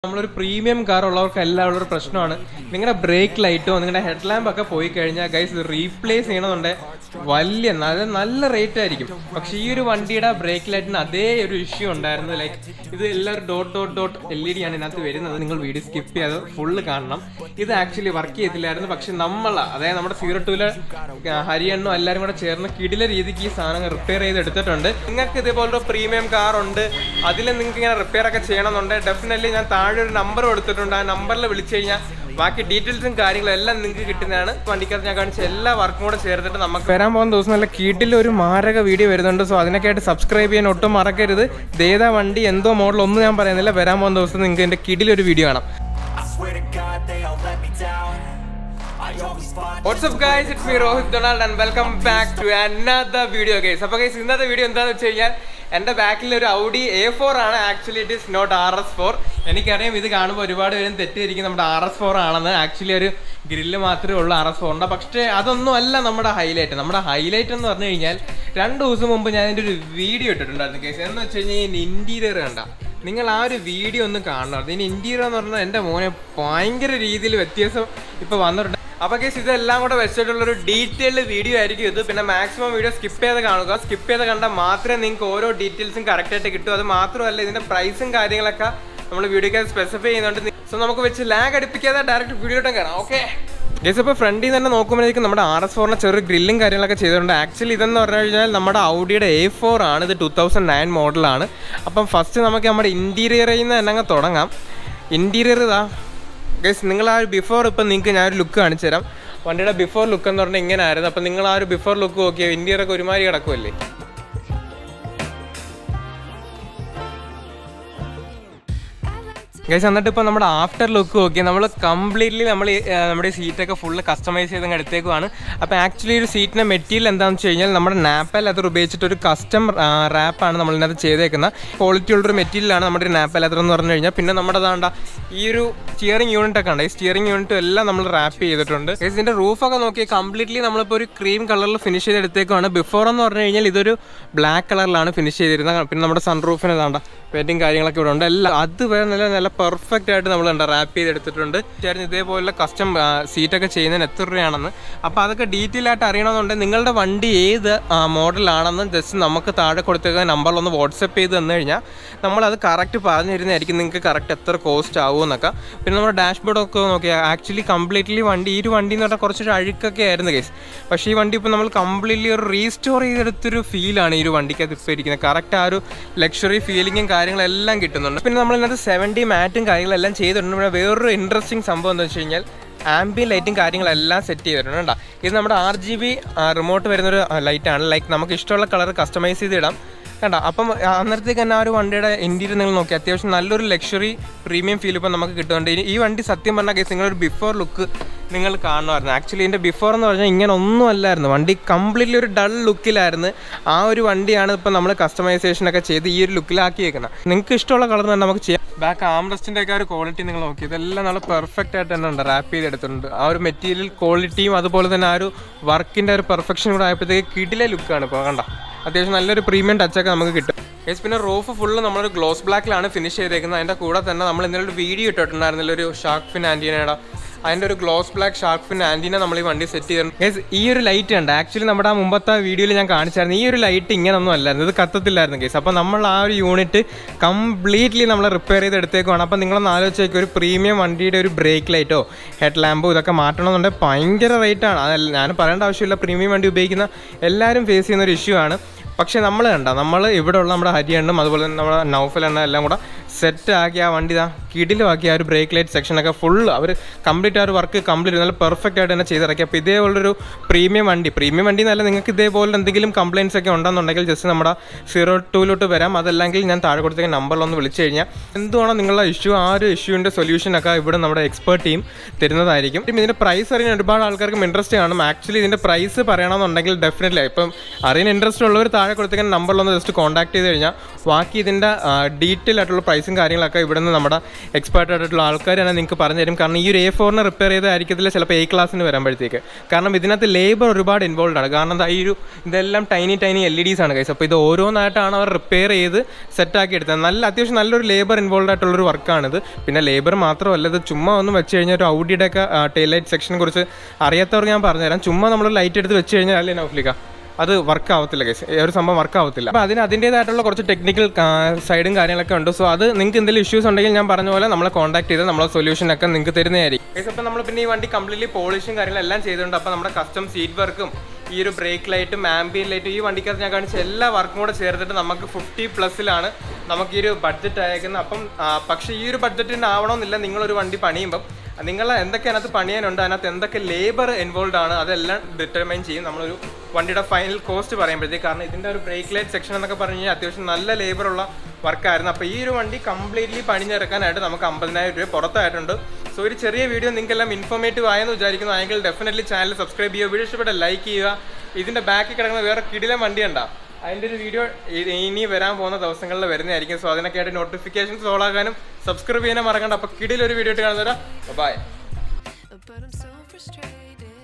നമ്മളൊരു premium car ഉള്ളവർക്ക് എല്ലാവരും ഒരു പ്രശ്നമാണ് നിങ്ങളുടെ ബ്രേക്ക് ലൈറ്റോ നിങ്ങളുടെ ഹെഡ് ലാമ്പ് ഒക്കെ പോയി കഴിഞ്ഞാൽ ഗൈസ് ഇത് റീപ്ലേസ് ചെയ്യണമെന്നുണ്ടെങ്കിൽ വലിയ നല്ല നല്ല റേറ്റ് ആയിരിക്കും പക്ഷെ ഈ ഒരു വണ്ടിയുടെ ബ്രേക്ക് ലൈറ്റിന് അതേ ഒരു ഇഷ്യൂ ഉണ്ടായിരുന്നു ലൈക്ക് ഇത് എല്ലാവരും dot dot dot L E D ആണ് ഇതിനകത്ത് വരുന്നത് നിങ്ങൾ വീഡിയോ സ്കിപ്പ് ചെയ്ത് ഫുള്ള് കാണണം ഇത് ആക്ച്വലി വർക്ക് ചെയ്തില്ലായിരുന്നു പക്ഷെ നമ്മൾ അതായത് നമ്മുടെ സീറോ ടൂലെ ഹരിയണ്ണോ എല്ലാവരും കൂടെ ചേർന്ന് കിടില രീതിക്ക് ഈ സാധനം റിപ്പയർ ചെയ്ത് എടുത്തിട്ടുണ്ട് നിങ്ങൾക്ക് ഇതേപോലൊരു പ്രീമിയം കാർ ഉണ്ട് അതിൽ നിങ്ങൾക്ക് ഇങ്ങനെ റിപ്പയർ ഒക്കെ ചെയ്യണമെന്നുണ്ടെങ്കിൽ ഡെഫിനറ്റ്ലി ഞാൻ താഴെ ഒരു നമ്പർ കൊടുത്തിട്ടുണ്ട് ആ നമ്പറിൽ വിളിച്ചു കഴിഞ്ഞാൽ ബാക്കി ഡീറ്റെയിൽസും കാര്യങ്ങളും എല്ലാം നിങ്ങൾക്ക് കിട്ടുന്നതാണ് വണ്ടിക്കകത്ത് ഞാൻ കാണിച്ച എല്ലാ വർക്കും കൂടെ ചേർത്തിട്ട് നമുക്ക് വരാൻ പോകുന്ന ദിവസം നല്ല കീട്ടിൽ ഒരു മാരക വീഡിയോ വരുന്നുണ്ട് സോ അതിനൊക്കെ ആയിട്ട് സബ്സ്ക്രൈബ് ചെയ്യാൻ ഒട്ടും മറക്കരുത് ദേതാ വണ്ടി എന്തോ മോഡൽ ഒന്നും ഞാൻ പറയുന്നില്ല വരാൻ പോകുന്ന ദിവസം നിങ്ങൾക്ക് എൻ്റെ കിടിലൊരു വീഡിയോ കാണാം I swear to God, they all let me down. I always fought. What's up guys it's me Rohit Donald and welcome back to another video guys അപ്പോൾ ഗൈസ് ഇന്നത്തെ വീഡിയോ എന്താണെന്ന് വെച്ച് കഴിഞ്ഞാൽ എൻ്റെ ബാക്കിൽ ഒരു ഔഡി എ ഫോർ ആണ് actually it is not R S four എനിക്കറിയാം ഇത് കാണുമ്പോൾ ഒരുപാട് പേരും തെറ്റിയിരിക്കും നമ്മുടെ ആർ എസ് ഫോർ ആണെന്ന് ആക്ച്വലി ഒരു ഗ്രില്ല് മാത്രമേ ഉള്ളൂ ആർ എസ് ഫോറിൻ്റെ പക്ഷേ അതൊന്നും അല്ല നമ്മുടെ ഹൈലൈറ്റ് നമ്മുടെ ഹൈലൈറ്റ് എന്ന് പറഞ്ഞു കഴിഞ്ഞാൽ രണ്ട് ദിവസം മുമ്പ് ഞാൻ അതിൻ്റെ ഒരു വീഡിയോ ഇട്ടിട്ടുണ്ടായിരുന്നു കേസ് എന്ന് വെച്ച് കഴിഞ്ഞാൽ ഇതിൻ്റെ ഇൻറ്റീരിയർ കണ്ട നിങ്ങൾ ആ ഒരു വീഡിയോ ഒന്ന് കാണണം അതിന് ഇൻറ്റീരിയർ എന്ന് പറഞ്ഞാൽ എൻ്റെ മോനെ ഭയങ്കര രീതിയിൽ വ്യത്യാസം ഇപ്പോൾ വന്നിട്ടുണ്ട് അപ്പോൾ കേസ് ഇതെല്ലാം കൂടെ വെച്ചിട്ടുള്ള ഒരു ഡീറ്റെയിൽഡ് വീഡിയോ ആയിരിക്കും ഇത് പിന്നെ മാക്സിമം വീഡിയോ സ്കിപ്പ് ചെയ്ത് കാണുക സ്കിപ്പ് ചെയ്ത് കണ്ടാൽ മാത്രമേ നിങ്ങൾക്ക് ഓരോ ഡീറ്റെയിൽസും കറക്റ്റായിട്ട് കിട്ടൂ അത് മാത്രമല്ല ഇതിൻ്റെ പ്രൈസും കാര്യങ്ങളൊക്കെ നമ്മൾ വീഡിയോക്ക് സ്പെസിഫൈ ചെയ്യുന്നുണ്ട് സോ നമുക്ക് വെച്ച് ലാഗ് അടുപ്പിക്കാതെ ഡയറക്റ്റ് വീഡിയോട്ടും കാണാം ഓക്കെ ഗേസ് ഇപ്പോൾ ഫ്രണ്ടിൽ നിന്ന് തന്നെ നോക്കുമ്പോഴേക്കും നമ്മുടെ ആർ എസ് ഫോറിന് ചെറിയ ഗ്രില്ലും കാര്യങ്ങളൊക്കെ ചെയ്തിട്ടുണ്ട് ആക്ച്വലി ഇതെന്ന് പറഞ്ഞു കഴിഞ്ഞാൽ നമ്മുടെ ഔഡിയുടെ എ ഫോർ ആണ് ഇത് ടു തൗസൻഡ് നയൻ മോഡലാണ് അപ്പം ഫസ്റ്റ് നമുക്ക് നമ്മുടെ ഇൻറ്റീരിയറിൽ നിന്ന് തന്നെ അങ്ങ് തുടങ്ങാം ഇൻറ്റീരിയർ ഇതാ ഗൈസ് നിങ്ങൾ ആ ഒരു ബിഫോർ ഇപ്പം നിങ്ങൾക്ക് ഞാൻ ഒരു ലുക്ക് കാണിച്ചു തരാം വണ്ടിയുടെ ബിഫോർ ലുക്ക് എന്ന് പറഞ്ഞാൽ ഇങ്ങനെ ആയിരുന്നു അപ്പം നിങ്ങൾ ആ ഒരു ബിഫോർ ലുക്ക് നോക്കിയാൽ ഇൻറ്റീരിയർ ഒക്കെ ഒരുമാതിരി കിടക്കുമല്ലേ ഗൈസ് എന്നിട്ട് ഇപ്പോൾ നമ്മുടെ ആഫ്റ്റർ ലുക്ക് നോക്കി നമ്മൾ കംപ്ലീറ്റ്ലി നമ്മൾ ഈ, ആ, നമ്മുടെ ഈ സീറ്റൊക്കെ ഫുള്ള് കസ്റ്റമൈസ് ചെയ്ത് അങ്ങ് എടുത്തേക്കുവാണ് അപ്പോൾ ആക്ച്വലി ഒരു സീറ്റിൻ്റെ മെറ്റീരിയൽ എന്താണെന്ന് വെച്ച് കഴിഞ്ഞാൽ നമ്മുടെ നാപ്പൽ അത് ഉപയോഗിച്ചിട്ട് ഒരു കസ്റ്റം റാപ്പാണ് നമ്മൾ ഇതിനകത്ത് ചെയ്തേക്കുന്നത് ക്വാളിറ്റി ഉള്ളൊരു മെറ്റീരിയലാണ് നമ്മുടെ ഒരു നാപ്പൽ ലെതർ എന്ന് പറഞ്ഞു കഴിഞ്ഞാൽ പിന്നെ നമ്മുടെ താണ്ട ഈ ഒരു സ്റ്റിയറിംഗ് യൂണിറ്റ് ഒക്കെ ഉണ്ട് ഈ സ്റ്റിയറിംഗ് യൂണിറ്റ് എല്ലാം നമ്മൾ റാപ്പ് ചെയ്തിട്ടുണ്ട് Guys, ഇതിൻ്റെ റൂഫൊക്കെ നോക്കി കംപ്ലീറ്റ്ലി നമ്മളിപ്പോൾ ഒരു ക്രീം കളറിൽ ഫിനിഷ് ചെയ്ത് എടുത്തേക്കുവാണ് ബിഫോർ എന്ന് പറഞ്ഞു കഴിഞ്ഞാൽ ഇതൊരു ബ്ലാക്ക് കളറിലാണ് ഫിനിഷ് ചെയ്തിരുന്നത് പിന്നെ നമ്മുടെ സൺ റൂഫിന് താണ്ട പെയിൻറ്റിങ് കാര്യങ്ങളൊക്കെ ഇവിടെ ഉണ്ട് എല്ലാം അത് വരെ നല്ല നല്ല പെർഫെക്റ്റ് ആയിട്ട് നമ്മൾ എന്താ റാപ്പ് ചെയ്തെടുത്തിട്ടുണ്ട് ചേർന്ന് ഇതേപോലെ കസ്റ്റം സീറ്റൊക്കെ ചെയ്യുന്നതിന് എത്ര രൂപയാണെന്ന് അപ്പോൾ അതൊക്കെ ഡീറ്റെയിൽ ആയിട്ട് അറിയണമെന്നുണ്ടെങ്കിൽ നിങ്ങളുടെ വണ്ടി ഏത് മോഡലാണെന്ന് ജസ്റ്റ് നമുക്ക് താഴെ കൊടുത്തേക്കുന്ന നമ്പറിലൊന്ന് വാട്സപ്പ് ചെയ്ത് തന്നു കഴിഞ്ഞാൽ നമ്മളത് കറക്റ്റ് പറഞ്ഞു തരുന്നതായിരിക്കും നിങ്ങൾക്ക് കറക്റ്റ് എത്ര കോസ്റ്റ് ആവുമെന്നൊക്കെ പിന്നെ നമ്മുടെ ഡാഷ്ബോർഡൊക്കെ നോക്കിയാൽ ആക്ച്വലി കംപ്ലീറ്റ്ലി വണ്ടി ഈ ഒരു വണ്ടി എന്ന് പറഞ്ഞാൽ കുറച്ചൊരു അഴുക്കൊക്കെ ആയിരുന്നു കേസ് പക്ഷേ ഈ വണ്ടി ഇപ്പോൾ നമ്മൾ കംപ്ലീറ്റ്ലി ഒരു റീസ്റ്റോർ ചെയ്തെടുത്തൊരു ഫീലാണ് ഈ ഒരു വണ്ടിക്കകത്ത് ഇപ്പോൾ ഇരിക്കുന്നത് കറക്റ്റ് ആ ഒരു ലക്ഷറി ഫീലിങ്ങും കാര്യങ്ങളെല്ലാം കിട്ടുന്നുണ്ട് പിന്നെ നമ്മൾ ഇതിനകത്ത് സെവൻറ്റി മാറ്റും കാര്യങ്ങളെല്ലാം ചെയ്തിട്ടുണ്ട് പിന്നെ വേറൊരു ഇൻട്രസ്റ്റിംഗ് സംഭവം എന്താ വെച്ച് കഴിഞ്ഞാൽ ആംബിയൻ ലൈറ്റും കാര്യങ്ങളെല്ലാം സെറ്റ് ചെയ്തിട്ടുണ്ട് കേട്ടോ ഇത് നമ്മുടെ ആർ ജി ബി റിമോട്ട് വരുന്നൊരു ലൈറ്റാണ് ലൈക്ക് നമുക്ക് ഇഷ്ടമുള്ള കളർ കസ്റ്റമൈസ് ചെയ്ത് ഇടാം കണ്ട അപ്പം ആ, അന്നേരത്തേക്ക് തന്നെ ആ ഒരു വണ്ടിയുടെ ഇൻറ്റീരിയർ നിങ്ങൾ നോക്കി അത്യാവശ്യം നല്ലൊരു ലക്ഷറി പ്രീമിയം ഫീൽ ഇപ്പം നമുക്ക് കിട്ടുന്നുണ്ട് ഇനി ഈ വണ്ടി സത്യം പറഞ്ഞാൽ കേസ് നിങ്ങളൊരു ബിഫോർ ലുക്ക് നിങ്ങൾ കാണുമായിരുന്നു ആക്ച്വലി ഇതിൻ്റെ ബിഫോർ എന്ന് പറഞ്ഞാൽ ഇങ്ങനെ ഒന്നും അല്ലായിരുന്നു വണ്ടി കംപ്ലീറ്റ്ലി ഒരു ഡൾ ലുക്കിലായിരുന്നു ആ ഒരു വണ്ടിയാണ് ഇപ്പം നമ്മൾ കസ്റ്റമൈസേഷൻ ഒക്കെ ചെയ്ത് ഈ ഒരു ലുക്കിലാക്കിയേക്കുന്നത് നിങ്ങൾക്ക് ഇഷ്ടമുള്ള കളർ തന്നെ നമുക്ക് ചെയ്യാം ബാക്ക് ആംറസ്റ്റിൻ്റെ ഒക്കെ ആ ഒരു ക്വാളിറ്റി നിങ്ങൾ നോക്കി ഇതെല്ലാം നല്ല പെർഫെക്റ്റ് ആയിട്ട് തന്നെ ഉണ്ട് റാപ്പ് ചെയ്തെടുത്തിട്ടുണ്ട് ആ ഒരു മെറ്റീരിയൽ ക്വാളിറ്റിയും അതുപോലെ തന്നെ ആ ഒരു വർക്കിൻ്റെ ഒരു പെർഫെക്ഷൻ കൂടെ ആയപ്പോഴത്തേക്ക് കിടിലെ ലുക്കാണ് ഇപ്പോൾ കണ്ട അത്യാവശ്യം നല്ലൊരു പ്രീമിയം ടച്ചൊക്കെ നമുക്ക് കിട്ടും യെസ് പിന്നെ റൂഫ് ഫുള്ള് നമ്മളൊരു ഗ്ലോസ് ബ്ലാക്കിലാണ് ഫിനിഷ് ചെയ്തേക്കുന്നത് അതിൻ്റെ കൂടെ തന്നെ നമ്മൾ ഇന്നലെ ഒരു വീഡിയോ ഇട്ടിട്ടുണ്ടായിരുന്നില്ല ഒരു ഷാർക്ക് ഫിൻ ആൻറ്റീനയുടെ അതിൻ്റെ ഒരു gloss black shark fin antenna നമ്മൾ ഈ വണ്ടി സെറ്റ് ചെയ്തിട്ടുണ്ട് യെസ് ഈ ഒരു ലൈറ്റ് ഉണ്ട് ആക്ച്വലി നമ്മുടെ ആ മുമ്പത്തെ വീഡിയോയിൽ ഞാൻ കാണിച്ചായിരുന്നു ഈ ഒരു ലൈറ്റ് ഇങ്ങനൊന്നും അല്ലായിരുന്നു ഇത് കത്തത്തില്ലായിരുന്നു കേസ് അപ്പോൾ നമ്മൾ ആ ഒരു യൂണിറ്റ് കംപ്ലീറ്റ്ലി നമ്മൾ റിപ്പയർ ചെയ്ത് എടുത്തേക്കുവാണ് അപ്പോൾ നിങ്ങളൊന്ന് ആലോചിച്ചേക്ക് ഒരു പ്രീമിയം വണ്ടിയുടെ ഒരു ബ്രേക്ക് ലൈറ്റോ ഹെഡ് ലാമ്പോ ഇതൊക്കെ മാറ്റണമെന്നുണ്ടെങ്കിൽ ഭയങ്കര റേറ്റാണ് അതല്ല ഞാൻ പറയേണ്ട ആവശ്യമില്ല പ്രീമിയം വണ്ടി ഉപയോഗിക്കുന്ന എല്ലാവരും ഫേസ് ചെയ്യുന്ന ഒരു ഇഷ്യൂ ആണ് പക്ഷേ നമ്മൾ കണ്ട നമ്മൾ ഇവിടെ ഉള്ള നമ്മുടെ ഹരിയണ്ണും അതുപോലെ തന്നെ നമ്മുടെ നൗഫൽ എണ്ണ എല്ലാം കൂടെ സെറ്റ് ആക്കി ആ വണ്ടി ഇതാ കിടിലുമാക്കി ആ ഒരു ബ്രേക്ക് ലൈറ്റ് സെക്ഷനൊക്കെ ഫുൾ അവർ കംപ്ലീറ്റ് ആ ഒരു വർക്ക് കംപ്ലീറ്റ് നല്ല പെർഫെക്റ്റ് ആയിട്ട് തന്നെ ചെയ്തിറക്കി അപ്പോൾ ഇതേപോലൊരു പ്രീമിയം വണ്ടി പ്രീമിയം വണ്ടി എന്നല്ല നിങ്ങൾക്ക് ഇതേപോലെ എന്തെങ്കിലും കംപ്ലയിൻസ് ഒക്കെ ഉണ്ടെന്നുണ്ടെങ്കിൽ ജസ്റ്റ് നമ്മുടെ സീറോ ടൂലോട്ട് വരാം അതല്ലെങ്കിൽ ഞാൻ താഴെ കൊടുത്തേക്ക് നമ്പറിലൊന്ന് വിളിച്ചു കഴിഞ്ഞാൽ എന്തുവാണോ നിങ്ങളുടെ ഇഷ്യൂ ആ ഒരു ഇഷ്യൂവിൻ്റെ സൊല്യൂഷനൊക്കെ ഇവിടെ നമ്മുടെ എക്സ്പേർട്ട് ടീം തരുന്നതായിരിക്കും ഇപ്പം ഇതിൻ്റെ പ്രൈസ് അറിയാൻ ഒരുപാട് ആൾക്കാർക്കും ഇൻട്രസ്റ്റ് കാണും ആക്ച്വലി ഇതിൻ്റെ പ്രൈസ് പറയണമെന്നുണ്ടെങ്കിൽ ഡെഫിനറ്റ്ലി ഇപ്പം അറിയാൻ ഇൻട്രസ്റ്റ് ഉള്ളവർ താഴെ താഴെ കൊടുത്തിരിക്കുന്ന നമ്പറിലൊന്ന് ജസ്റ്റ് കോൺടാക്ട് ചെയ്ത് കഴിഞ്ഞാൽ ബാക്കി ഇതിൻ്റെ ഡീറ്റെയിൽ ആയിട്ടുള്ള പ്രൈസും കാര്യങ്ങളൊക്കെ ഇവിടെ നിന്ന് നമ്മുടെ എക്സ്പേർട്ട് ആയിട്ടുള്ള ആൾക്കാർ തന്നെ നിങ്ങൾക്ക് പറഞ്ഞു തരും കാരണം ഈ ഒരു എ ഫോറിന് റിപ്പയർ ചെയ്തായിരിക്കത്തില്ല ചിലപ്പോൾ എ ക്ലാസ്സിന് വരുമ്പോഴത്തേക്ക് കാരണം ഇതിനകത്ത് ലേബർ ഒരുപാട് ഇൻവോൾവ് ആണ് കാരണം എന്താ ഈ ഒരു ഇതെല്ലാം tiny tiny L E Ds ആണ് കൈസ് അപ്പോൾ ഇത് ഓരോന്നായിട്ടാണ് അവർ റിപ്പയർ ചെയ്ത് സെറ്റാക്കി എടുത്തത് നല്ല അത്യാവശ്യം നല്ലൊരു ലേബർ ഇൻവോൾവ് ആയിട്ടുള്ളൊരു വർക്കാണിത് പിന്നെ ലേബർ മാത്രമല്ല ഇത് ചുമ്മാ ഒന്ന് വെച്ച് കഴിഞ്ഞാൽ ഒരു ഔഡിയുടെ ഒക്കെ ടെയിൽ ലൈറ്റ് സെക്ഷനെ കുറിച്ച് അറിയാത്തവർക്ക് ഞാൻ പറഞ്ഞുതരാം ചുമ്മാ നമ്മൾ ലൈറ്റ് എടുത്ത് വെച്ച് കഴിഞ്ഞാൽ അല്ലേ നൗഫ്ലിക്ക അത് വർക്ക് ആവത്തില്ല കേസ് ഒരു സംഭവം വർക്ക് ആവത്തില്ല അപ്പോൾ അതിന് അതിൻ്റേതായിട്ടുള്ള കുറച്ച് ടെക്നിക്കൽ സൈഡും കാര്യങ്ങളൊക്കെ ഉണ്ട് സോ അത് നിങ്ങൾക്ക് എന്തെങ്കിലും ഇഷ്യൂസ് ഉണ്ടെങ്കിൽ ഞാൻ പറഞ്ഞ പോലെ നമ്മളെ കോൺടാക്ട് ചെയ്ത് നമ്മളെ സൊല്യൂഷൻ ഒക്കെ നിങ്ങൾക്ക് തരുന്നതായിരിക്കും കേസ് അപ്പോൾ നമ്മൾ പിന്നെ ഈ വണ്ടി കംപ്ലീറ്റ്ലി പോളിഷും കാര്യങ്ങളെല്ലാം ചെയ്തിട്ടുണ്ട് അപ്പോൾ നമ്മുടെ കസ്റ്റം സീറ്റ് വർക്കും ഈ ഒരു ബ്രേക്ക് ലൈറ്റും ആംബിയൻ ലൈറ്റും ഈ വണ്ടിക്കകത്ത് ഞാൻ കാണിച്ച എല്ലാ വർക്കും കൂടെ ചേർത്തിട്ട് നമുക്ക് ഫിഫ്റ്റി പ്ലസ്സിലാണ് നമുക്ക് ഈ ഒരു ബഡ്ജറ്റ് അയക്കുന്നത് അപ്പം ആ, പക്ഷേ ഈ ഒരു ബഡ്ജറ്റിന് ആവണമെന്നില്ല നിങ്ങളൊരു വണ്ടി പണിയുമ്പം നിങ്ങൾ എന്തൊക്കെ അതിനകത്ത് പണിയാനുണ്ട് അതിനകത്ത് എന്തൊക്കെ ലേബർ ഇൻവോൾവ് ആണ് അതെല്ലാം ഡിറ്റർമൈൻ ചെയ്യും നമ്മളൊരു വണ്ടിയുടെ ഫൈനൽ കോസ്റ്റ് പറയുമ്പോഴത്തേക്ക് കാരണം ഇതിൻ്റെ ഒരു ബ്രേക്ക് ലൈറ്റ് സെക്ഷൻ എന്നൊക്കെ പറഞ്ഞു കഴിഞ്ഞാൽ അത്യാവശ്യം നല്ല ലേബറുള്ള വർക്കായിരുന്നു അപ്പോൾ ഈ ഒരു വണ്ടി കംപ്ലീറ്റ്ലി പണിഞ്ഞിറക്കാനായിട്ട് നമുക്ക് അമ്പതിനായിരം രൂപ പുറത്തായിട്ടുണ്ട് സോ ഒരു ചെറിയ വീഡിയോ നിങ്ങൾക്കെല്ലാം ഇൻഫോർമേറ്റീവ് ആയെന്ന് വിചാരിക്കുന്നു എങ്കിൽ ഡെഫിനറ്റ്ലി ചാനൽ സബ്സ്ക്രൈബ് ചെയ്യുക വീഡിയോ ഇഷ്ടപ്പെട്ട ലൈക്ക് ചെയ്യുക ഇതിൻ്റെ ബാക്കിൽ കിടക്കുന്ന വേറെ കിടിലം വണ്ടി ഉണ്ടാവും അതിൻ്റെ ഒരു വീഡിയോ ഇനി വരാൻ പോകുന്ന ദിവസങ്ങളിൽ വരുന്നതായിരിക്കും സോ അതിനൊക്കെ ആയിട്ട് നോട്ടിഫിക്കേഷൻസ് ഓൾ ആകാനും സബ്സ്ക്രൈബ് ചെയ്യാനും മറക്കണ്ട അപ്പോൾ കിടിലൊരു വീഡിയോ ഇട്ട് കാണുന്നവരാ bye But I'm so frustrated.